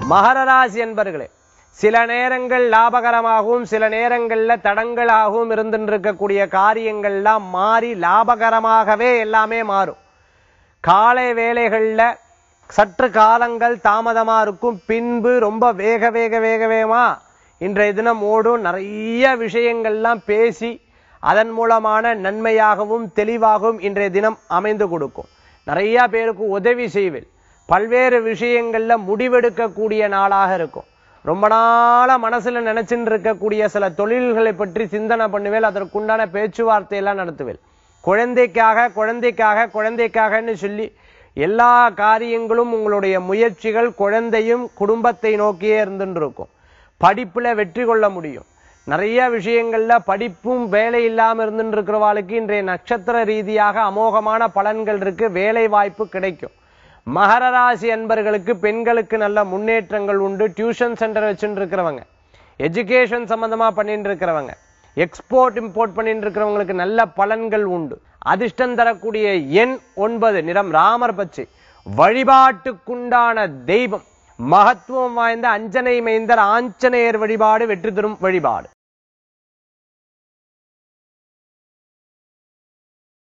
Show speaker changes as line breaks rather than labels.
மகர ராசி என்பர்களே சில நேரங்கள் லாபகரமாகவும் சில நேரங்கள்ல தடங்களாகவும் இருந்துருக்கக்கூடிய காரியங்கள்லாம் மாறி லாபகரமாகவே எல்லாமே மாறும் காலை வேளைகள்ல சற்று காலங்கள் தாமதமா இருக்கும் பின்பு ரொம்ப வேக வேக வேக வேகமா இன்றைய தினம் ஓடும் நிறைய விஷயங்கள்லாம் பேசி அதன் மூலமான நன்மையாகவும் தெளிவாகவும் இன்றைய தினம் அமைந்து கொடுக்கும் நிறைய பேருக்கு உதவி செய்வேன் பல்வேறு விஷயங்கள்ல முடிவெடுக்கக்கூடிய நாளாக இருக்கும் ரொம்ப நாளா மனசுல நினைச்சுட்டு இருக்கக்கூடிய சில தொழில்களை பற்றி சிந்தனை பண்ணுவேன் அதற்குண்டான பேச்சுவார்த்தையெல்லாம் நடத்துவேன் குழந்தைக்காக குழந்தைக்காக குழந்தைக்காகன்னு சொல்லி எல்லா காரியங்களும் உங்களுடைய முயற்சிகள் குழந்தையும் குடும்பத்தை நோக்கியே இருந்துட்டு இருக்கும் படிப்புல வெற்றி கொள்ள முடியும் நிறைய விஷயங்கள்ல படிப்பும் வேலை இல்லாம இருந்துட்டு இருக்கிறவாளுக்கு இன்றைய நட்சத்திர ரீதியாக அமோகமான பலன்கள் இருக்கு வேலை வாய்ப்பு கிடைக்கும் மகர ராசி அன்பர்களுக்கு பெண்களுக்கு நல்ல முன்னேற்றங்கள் உண்டு டியூஷன் சென்டர் வச்சுட்டு இருக்கிறவங்க எஜுகேஷன் சம்பந்தமா பண்ணிட்டு இருக்கிறவங்க எக்ஸ்போர்ட் இம்போர்ட் பண்ணிட்டு இருக்கிறவங்களுக்கு நல்ல பலன்கள் உண்டு அதிர்ஷ்டம் தரக்கூடிய எண் ஒன்பது நிறம் ராமர் பச்சை வழிபாட்டுக்குண்டான தெய்வம் மகத்துவம் வாய்ந்த அஞ்சனை மைந்தர் ஆஞ்சநேயர் வழிபாடு வெற்றி தரும் வழிபாடு